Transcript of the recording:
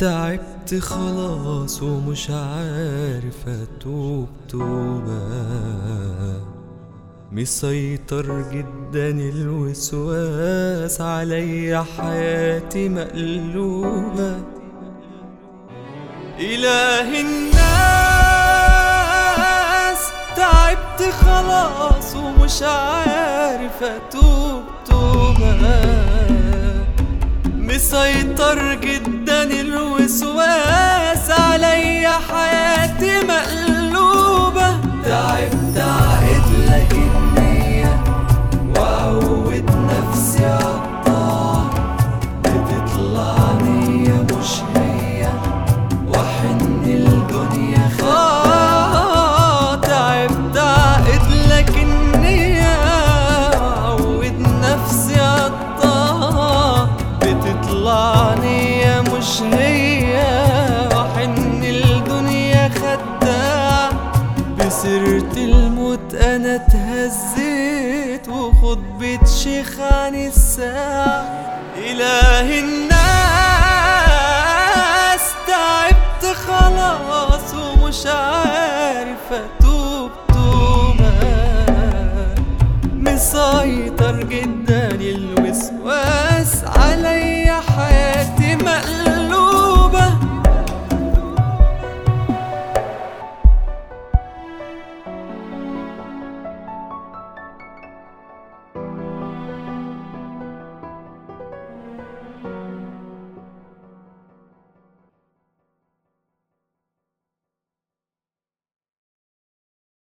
تعبت خلاص ومش عارف اتوب توبة مسيطر جدا الوسواس عليا حياتي مقلوبة إله الناس تعبت خلاص ومش عارف اتوب توبة مسيطر جدا الوسواس عليا حياتي مقلوبة تعبت عقد لك النية وعود نفسي عالطاعة بتطلع نية مش هي وحن الدنيا خلاص تعبت عقد لك النية وعود نفسي عالطاعة بتطلع نية مش هي وحن الدنيا خداع بسيرة الموت انا اتهزيت وخطبة شيخ عن الساعة اله الناس تعبت خلاص ومش عارف اتوب توبة مسيطر جدا